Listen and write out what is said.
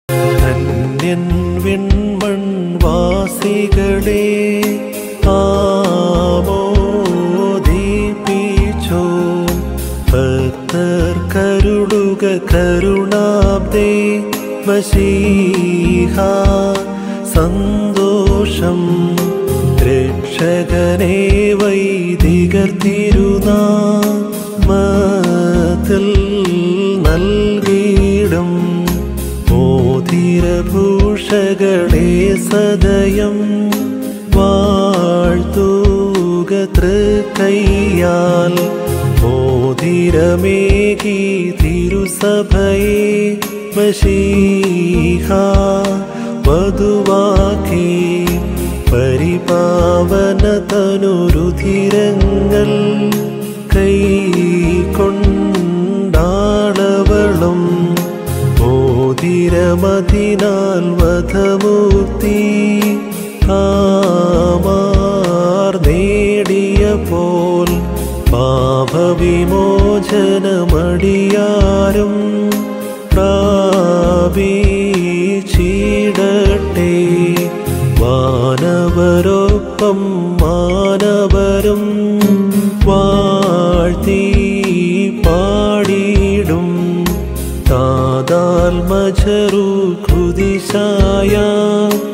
ധന്യൻ വിൺമൺ വാസികളെ ആമോദീപിച്ചോ ഭക്തർ കരുളുക കരുണാബ്ദേ വശീഹ സന്തോഷം രക്ഷകനെ വൈദികർ തിരുനാമത്തിൽ നൽകിയിടും മോതിരഭൂഷകളെ സദയം വാഴ്ത്തുക തൃക്കൈയാൽ മോതിരമേകി തിരുസഭയെ വശീഹ വധുവാക്കി പരിപാവന തനുരുധിരങ്ങൾ കൈകൊണ്ടാളവളും മോതിരമതിനാൽ വധമുക്തി കാമാർ നേടിയ പോൽ പാപവിമോചനമടിയാരും പ്രാപിച്ചിടട്ടെ വാനവരൊപ്പം മാനവരും വാഴ്ത്തി പാടിയിടും താതാൽ മജറു കുതിശായ